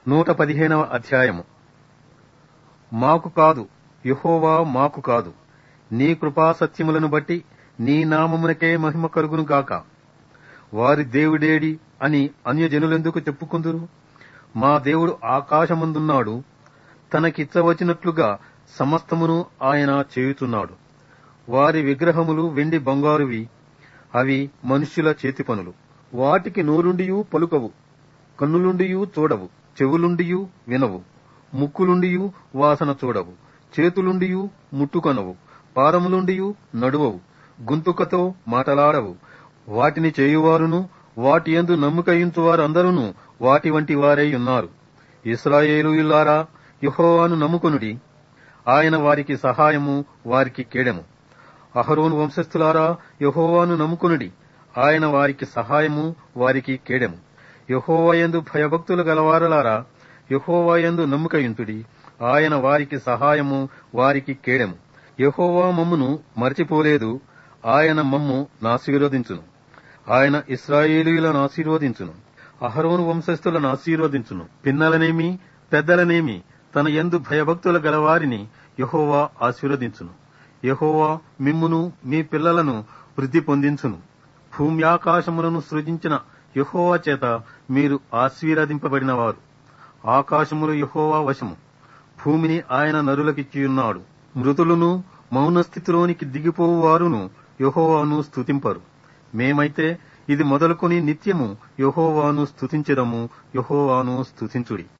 నూట పదిహేనవ అధ్యాయము మాకు కాదు యహోవా మాకు కాదు నీ కృపా సత్యములను బట్టి నీ నామమునకే మహిమ కలుగును గాక వారి దేవుడేడి అని అన్యజనులెందుకు చెప్పుకుందురు మా దేవుడు ఆకాశమందున్నాడు తనకిచ్చవచ్చినట్లుగా సమస్తమును ఆయన చేయుచున్నాడు వారి విగ్రహములు వెండి బంగారువి అవి మనుష్యుల చేతి పనులు వాటికి నోరుండియు పలుకవు కన్నులుండియు చూడవు చెవులుండియు వినవు ముక్కులుండియు వాసన చూడవు చేతులుండియు ముట్టుకొనవు పాదములుండియు నడువవు గుంతుకతో మాటలాడవు వాటిని చేయువారును వాటి యందు నమ్ముకయించు వారందరూ వాటి వంటి వారై ఉన్నారు ఇస్రాయేలులారా యెహోవాను నమ్ముకొనుడి ఆయన వారికి సహాయము వారికి కేడెము అహరోను వంశస్థులారా యెహోవాను నమ్ముకొనుడి ఆయన వారికి సహాయము వారికి కేడెము యెహోవాయందు భయభక్తులు గలవారలారా యెహోవాయందు నమ్ముకయుంటుడి ఆయన వారికి సహాయము వారికి కేడెము యెహోవా మమ్మును మరచిపోలేదు ఆయన మమ్ము నాశీర్వదించును ఆయన ఇస్రాయేలీయులను ఆశీర్వదించును అహరోను వంశస్థులను ఆశీర్వదించును పిన్నలనేమి పెద్దలనేమి తన యందు భయభక్తుల గలవారిని యెహోవా ఆశీర్వదించును యెహోవా మిమ్మును మీ పిల్లలను వృద్ధి పొందించును భూమ్యాకాశములను సృజించిన యెహోవా చేత మీరు ఆశీర్వదింపబడినవారు ఆకాశములు యెహోవా వశము భూమిని ఆయన నరులకిచ్చియున్నాడు మృతులను మౌనస్థితిలోనికి దిగిపోవు వారును యెహోవాను స్తుతింపరు మేమైతే ఇది మొదలుకొని నిత్యము యెహోవాను స్తుతించెదము యెహోవాను స్తుతించుడి